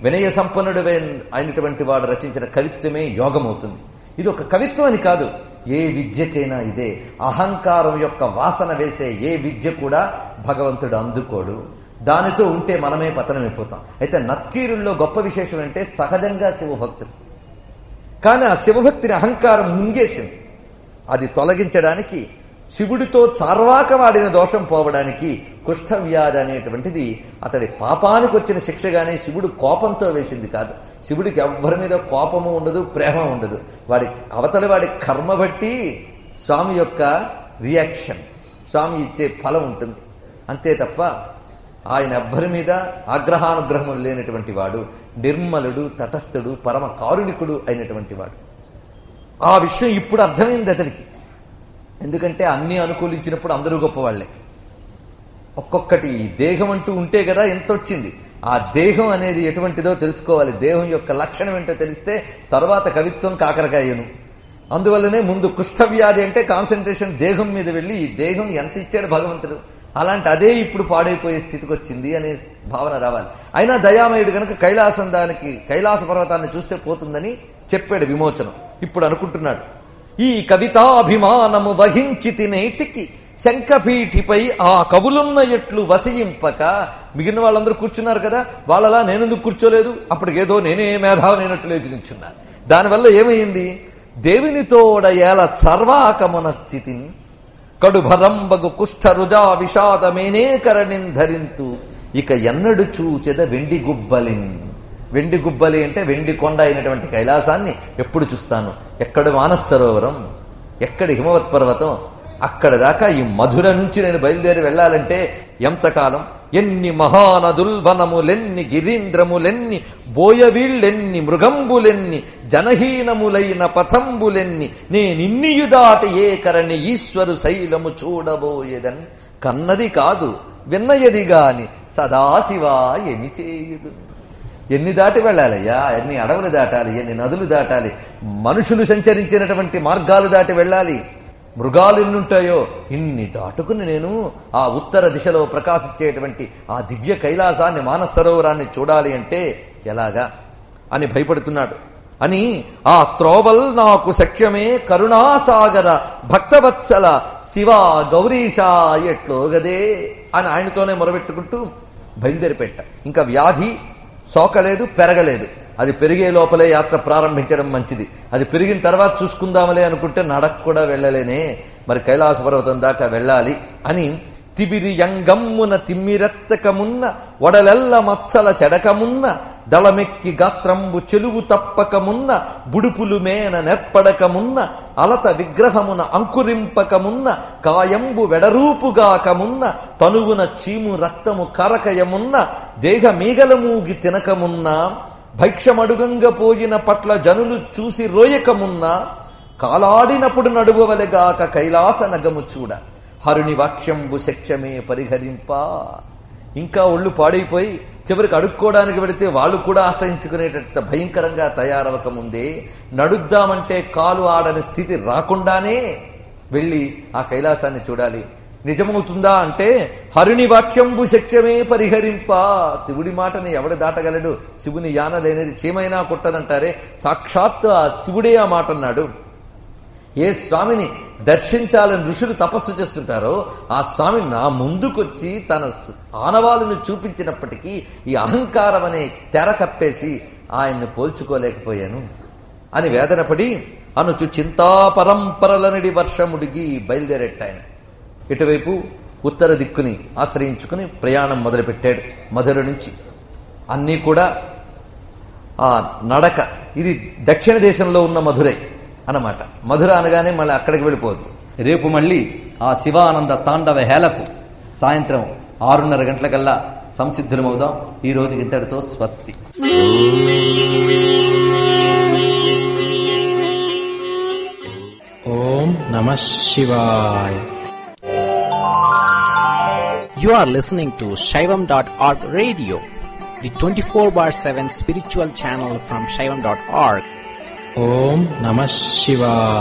వినయ సంపన్నుడు అయినటువంటి వాడు రచించిన కవిత్వమే యోగం అవుతుంది ఇది ఒక కవిత్వం అని కాదు ఏ విద్యకైనా ఇదే అహంకారం యొక్క వాసన వేసే ఏ విద్య కూడా భగవంతుడు అందుకోడు దానితో ఉంటే మనమే పతనమైపోతాం అయితే నత్కీరుల్లో గొప్ప విశేషం అంటే సహజంగా శివభక్తుడు కానీ ఆ శివభక్తిని అహంకారం ముంగేసింది అది తొలగించడానికి శివుడితో చార్వాక వాడిన దోషం పోవడానికి కుష్ఠవ్యాధి అనేటువంటిది అతడి పాపానికి వచ్చిన శిక్షగానే శివుడు కోపంతో వేసింది కాదు శివుడికి ఎవ్వరి మీద కోపము ఉండదు ప్రేమ ఉండదు వాడి అవతలి వాడి కర్మ బట్టి స్వామి యొక్క రియాక్షన్ స్వామి ఇచ్చే ఫలం ఉంటుంది అంతే తప్ప ఆయన ఎవ్వరి మీద ఆగ్రహానుగ్రహములు లేనటువంటి వాడు నిర్మలుడు తటస్థుడు పరమ కారుణికుడు అయినటువంటి వాడు ఆ విషయం ఇప్పుడు అర్థమైంది అతనికి ఎందుకంటే అన్ని అనుకూలించినప్పుడు అందరూ గొప్పవాళ్లే ఒక్కొక్కటి ఈ దేహం అంటూ ఉంటే కదా ఎంత వచ్చింది ఆ దేహం అనేది ఎటువంటిదో తెలుసుకోవాలి దేహం యొక్క లక్షణం ఏంటో తెలిస్తే తర్వాత కవిత్వం కాకరకాయను అందువల్లనే ముందు కుష్ఠవ్యాధి అంటే కాన్సన్ట్రేషన్ దేహం మీద వెళ్ళి ఈ దేహం ఎంత ఇచ్చాడు భగవంతుడు అలాంటి అదే ఇప్పుడు పాడైపోయే స్థితికి వచ్చింది అనే భావన రావాలి అయినా దయామయుడు గనక కైలాసం దానికి కైలాస పర్వతాన్ని చూస్తే పోతుందని చెప్పాడు విమోచనం ఇప్పుడు అనుకుంటున్నాడు ఈ కవితాభిమానము వహించి తినేటికి శంఖపీఠిపై ఆ కవులున్న ఎట్లు వసయింపక మిగిలిన వాళ్ళందరూ కూర్చున్నారు కదా వాళ్ళలా నేనెందుకు కూర్చోలేదు అప్పటికేదో నేనే మేధావనైనట్లు లేచి నిల్చున్నాను దానివల్ల ఏమైంది దేవినితోడ ఏల చర్వాకమునర్చితిన్ కడుభరంబగు కుష్ఠరుజా విషాదమేనేకరణిన్ ధరింతు ఇక ఎన్నడు చూచెద వెండి గుబ్బలిన్ వెండి గుబ్బలి అంటే వెండి కొండ అయినటువంటి కైలాసాన్ని ఎప్పుడు చూస్తాను ఎక్కడ మానస సరోవరం ఎక్కడ హిమవత్ పర్వతం అక్కడ దాకా ఈ మధుర నుంచి నేను బయలుదేరి వెళ్ళాలంటే ఎంతకాలం ఎన్ని మహానదుల్వనములెన్ని గిరీంద్రములెన్ని బోయవీళ్ళెన్ని మృగంబులెన్ని జనహీనములైన పథంబులెన్ని నేనిన్నియు దాటి ఏ కరణి ఈశ్వరు శైలము చూడబోయేదన్ కన్నది కాదు విన్నయది గాని సదాశివా ఎని చేయుదు ఎన్ని దాటి వెళ్ళాలయ్యా ఎన్ని అడవులు దాటాలి ఎన్ని నదులు దాటాలి మనుషులు సంచరించినటువంటి మార్గాలు దాటి వెళ్ళాలి మృగాలు ఎన్నుంటాయో ఇన్ని దాటుకుని నేను ఆ ఉత్తర దిశలో ప్రకాశించేటువంటి ఆ దివ్య కైలాసాన్ని మానస సరోవరాన్ని చూడాలి అంటే ఎలాగా అని భయపడుతున్నాడు అని ఆ త్రోవల్ నాకు సఖ్యమే కరుణాసాగర భక్తవత్సల శివ గౌరీశ ఎట్లోగదే అని ఆయనతోనే మొరబెట్టుకుంటూ బయలుదేరిపెట్ట ఇంకా వ్యాధి సోకలేదు పెరగలేదు అది పెరిగే లోపలే యాత్ర ప్రారంభించడం మంచిది అది పెరిగిన తర్వాత చూసుకుందామలే అనుకుంటే నడక కూడా వెళ్ళలేనే మరి కైలాస పర్వతం దాకా వెళ్ళాలి అని తివిరి యంగమ్మున తిమ్మిరెత్తకమున్న ఒడలెల్ల మచ్చల చెడకమున్న దళమెక్కి గాత్రంబు చెలువు తప్పకమున్న బుడుపులు మేన నెర్పడకమున్న అలత విగ్రహమున అంకురింపకమున్న కాయంబు వెడరూపుగాకమున్న తనువున చీము రక్తము కరకయమున్న దేహ మీగలమూగి తినకమున్న భైక్షమడుగంగ పోయిన పట్ల జనులు చూసి రోయకమున్న కాలాడినప్పుడు నడువవలెగాక కైలాస నగము చూడ హరుని వాక్యంబు శక్ష్యమే పరిహరింప ఇంకా ఒళ్ళు పాడైపోయి చివరికి అడుక్కోవడానికి వెళితే వాళ్ళు కూడా ఆశ్రయించుకునేటంత భయంకరంగా తయారవక ముందే నడుద్దామంటే కాలు ఆడని స్థితి రాకుండానే వెళ్ళి ఆ కైలాసాన్ని చూడాలి నిజమవుతుందా అంటే హరుని వాక్యంబు శక్యమే పరిహరింప శివుడి మాటని ఎవడు దాటగలడు శివుని యాన లేనిది చీమైనా కొట్టదంటారే సాక్షాత్ ఆ శివుడే ఆ మాట అన్నాడు ఏ స్వామిని దర్శించాలని ఋషులు తపస్సు చేస్తుంటారో ఆ స్వామి నా ముందుకొచ్చి తన ఆనవాళ్ళను చూపించినప్పటికీ ఈ అహంకారం అనే తెర కప్పేసి ఆయన్ని పోల్చుకోలేకపోయాను అని వేదనపడి అనుచు చింతా పరంపరలనడి వర్షముడిగి బయలుదేరెట్టాయన ఇటువైపు ఉత్తర దిక్కుని ఆశ్రయించుకుని ప్రయాణం మొదలుపెట్టాడు మధుర నుంచి అన్నీ కూడా ఆ నడక ఇది దక్షిణ దేశంలో ఉన్న మధురై అన్నమాట మధుర అనగానే మళ్ళీ అక్కడికి వెళ్ళిపోవద్దు రేపు మళ్ళీ ఆ శివానంద తాండవ హేలకు సాయంత్రం ఆరున్నర గంటలకల్లా సంసిద్ధులమవుదాం ఈ రోజుకి ఇంతటితో స్వస్తి ఓం నమ శివాయ You are listening to Shaivam.org radio, the 24 bar 7 spiritual channel from Shaivam.org. ఓం నమ శివాయ